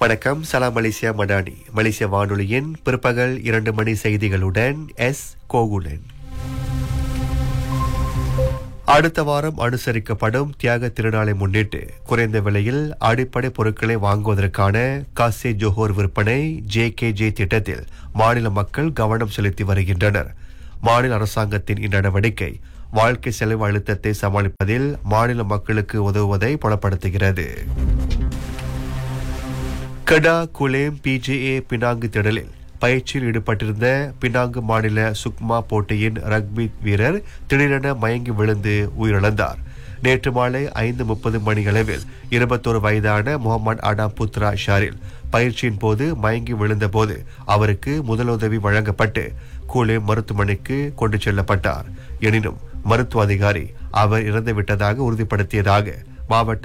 வணக்கம் சலாம் மலேசியா மடானி மலேசிய வானொலியின் பிற்பகல் இரண்டு மணி செய்திகளுடன் எஸ் கோகுலன் அடுத்த வாரம் அனுசரிக்கப்படும் தியாக திருநாளை முன்னிட்டு குறைந்த விலையில் அடிப்படை பொருட்களை வாங்குவதற்கான காசே ஜோஹோர் விற்பனை ஜே கே ஜே திட்டத்தில் மாநில மக்கள் கவனம் செலுத்தி வருகின்றனர் மாநில அரசாங்கத்தின் இந்நடவடிக்கை வாழ்க்கை செலவு அழுத்தத்தை சமாளிப்பதில் மாநில மக்களுக்கு உதவுவதை புலப்படுத்துகிறது கடா குலேம் பிஜேஏ பினாங்கு திடலில் பயிற்சியில் ஈடுபட்டிருந்த பினாங்கு மாநில சுக்மா போட்டியின் ரக்பி வீரர் திடீரென மயங்கி விழுந்து உயிரிழந்தார் நேற்று மாலை ஐந்து முப்பது மணியளவில் இருபத்தோரு வயதான முகமது அடா புத்ரா ஷாரில் பயிற்சியின் போது மயங்கி விழுந்தபோது அவருக்கு முதலுதவி வழங்கப்பட்டு கூலே மருத்துவமனைக்கு கொண்டு செல்லப்பட்டார் எனினும் மருத்துவ அதிகாரி அவர் இறந்துவிட்டதாக உறுதிப்படுத்தியதாக மாவட்ட